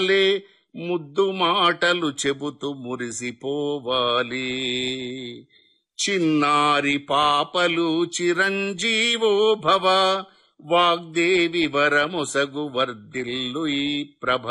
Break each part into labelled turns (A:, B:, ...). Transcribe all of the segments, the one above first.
A: లే ముద్దు మాటలు చెబుతూ మురిసిపోవాలి చిన్నారి పాపలు చిరంజీవో భవ వాగ్దేవి వరముసగు వర్ధిల్లు ఈ ప్రభ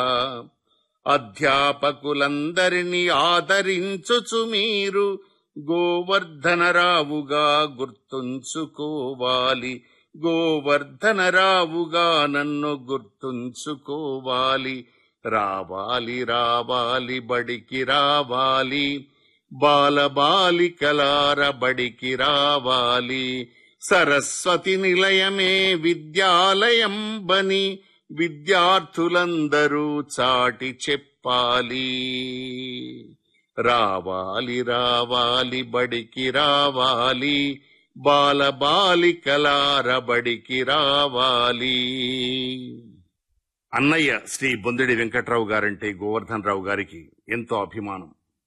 A: అధ్యాపకులందరినీ ఆదరించుచు మీరు గోవర్ధనరావుగా గుర్తుంచుకోవాలి గోవర్ధనరావుగా నన్ను గుర్తుంచుకోవాలి రావాలి రావాలి బడికి రావాలి బాలబాలికలార బడికి రావాలి సరస్వతి నిలయమే విద్యాలయం బని విద్యార్థులందరూ చాటి చెప్పాలి రావాలి రావాలి బడికి రావాలి బాలబాలికలార బడికి రావాలి అన్నయ్య శ్రీ బొందిడి వెంకట్రావు గారంటే గోవర్ధన్ రావు గారికి ఎంతో అభిమానం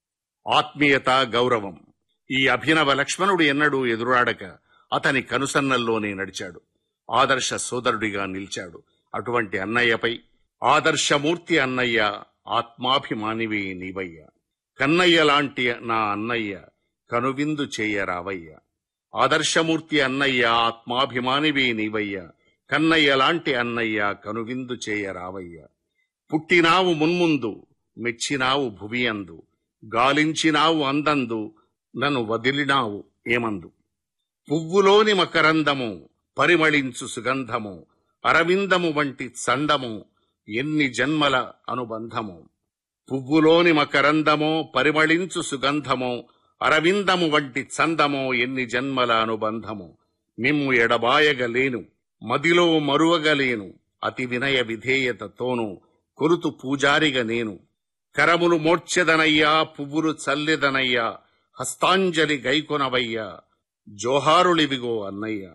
A: ఆత్మీయత గౌరవం ఈ అభినవ లక్ష్మణుడు ఎన్నడూ ఎదురాడక అతని కనుసన్నల్లోనే నడిచాడు ఆదర్శ సోదరుడిగా నిలిచాడు అటువంటి అన్నయ్యపై ఆదర్శమూర్తి అన్నయ్య ఆత్మాభిమానివే నీవయ్య కన్నయ్య లాంటి నా అన్నయ్య కనువిందు చేయరావయ్య ఆదర్శమూర్తి అన్నయ్య ఆత్మాభిమానివే నీవయ్య కన్నయ్య లాంటి అన్నయ్య కనువిందు చేయరావయ్య పుట్టినావు మున్ముందు మెచ్చినావు భువియందు గాలించినావు అందందు నన్ను వదిలినావు ఏమందు పువ్వులోని మకరందము పరిమళించు సుగంధము అరవిందము వంటి చండము ఎన్ని జన్మల అనుబంధము పువ్వులోని మకరందమో పరిమళించు సుగంధమో అరవిందము వంటి చందమో ఎన్ని జన్మల అనుబంధము మిమ్ము ఎడబాయగలేను మదిలో మరువగలేను అతి వినయ విధేయతతోనూ కొరుతు పూజారిగా నేను కరములు మోర్చెదనయ్యా పువ్వులు చల్లెదనయ్యా హస్తాంజలి గైకొనవయ్యా జోహారులివిగో అన్నయ్య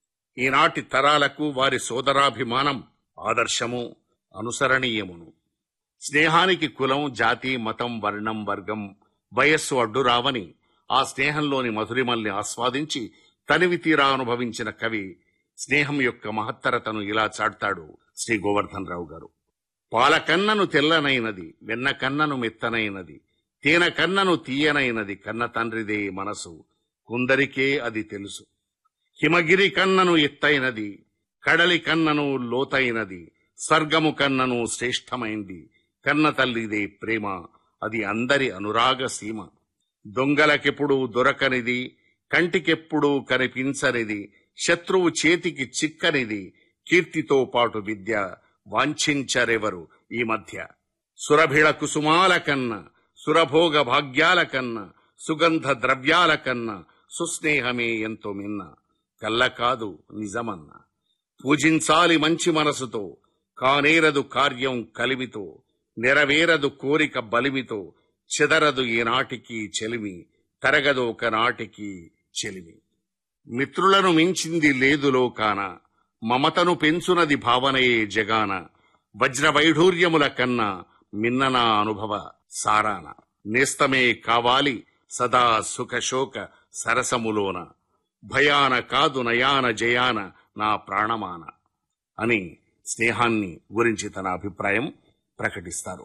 A: ఈనాటి తరాలకు వారి సోదరాభిమానం ఆదర్శము అనుసరణీయమును స్నేహానికి కులం జాతి మతం వర్ణం వర్గం వయస్సు అడ్డురావని ఆ స్నేహంలోని మధురిమల్ని ఆస్వాదించి తనివి తీరా అనుభవించిన కవి స్నేహం యొక్క మహత్తరతను ఇలా చాటుతాడు శ్రీ గోవర్ధన్ రావు గారు పాల కన్నను తెల్లనైనది వెన్న కన్నను మెత్తనైనది తేన కన్నను తీయనైనది కన్న తండ్రిదే మనసు కొందరికే అది తెలుసు హిమగిరి కన్నను ఎత్తైనది కడలి కన్నను లోతైనది స్వర్గము కన్నను శ్రేష్టమైంది కన్న తల్లిదే ప్రేమ అది అందరి అనురాగ సీమ దొంగలకెప్పుడు దొరకనిది కంటికెప్పుడు కనిపించనిది శత్రువు చేతికి చిక్కనిది కీర్తితో పాటు విద్య వాంఛించరెవరు ఈ మధ్య సురభిళ కుసుమాల కన్న సురభోగ భాగ్యాల కన్న సుగంధ ద్రవ్యాల కన్న సుస్నేహమే ఎంతో మిన్న కల్ల కాదు నిజమన్న పూజించాలి మంచి మనసుతో కానేరదు కార్యం కలిమితో నెరవేరదు కోరిక బలిమితో చెదరదు ఈనాటికి చెలిమి తరగదు ఒకనాటికి చెలిమి మిత్రులను మించింది లేదు లోకాన మమతను పెంచునది భావనయే జగాన వజ్ర వైఢూర్యముల కన్నా మిన్ననా అనుభవ సారాన నేస్తమే కావాలి సదా సుఖశోక సరసములోన భయాన కాదు నయాన జయాన నా ప్రాణమాన అని స్నేహాన్ని గురించి తన అభిప్రాయం ప్రకటిస్తారు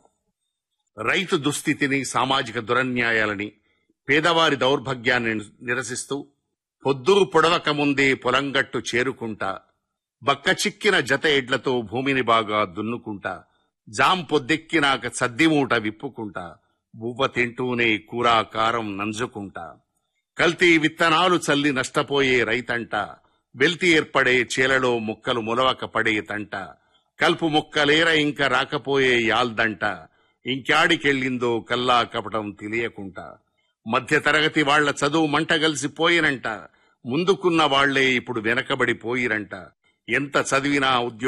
A: రైతు దుస్థితిని సామాజిక దురన్యాయాలని పేదవారి దౌర్భాగ్యాన్ని నిరసిస్తూ పొద్దు పొడవక ముందే పొలంగట్టు చేరుకుంటా బక్క చిక్కిన జత ఎడ్లతో భూమిని బాగా దున్నుకుంటా జాం పొద్దెక్కినాక సద్దిమూట విప్పుకుంటా బువ్వ తింటూనే కూరా కారం నంజుకుంటా కల్తీ విత్తనాలు చల్లి నష్టపోయే రైతంట బెల్తి ఏర్పడే చేలలో ముక్కలు ములవక పడే తంట కల్పు ముక్కలేర ఇంక రాకపోయే యాల్దంట ఇంకాడికెళ్ళిందో కల్లా కపటం తెలియకుంటా మధ్య తరగతి వాళ్ల చదువు మంటగలిసిపోయినంట ముందుకున్న వాళ్లే ఇప్పుడు వెనకబడిపోయిరంట ఎంత చదివినా ఉద్యోగం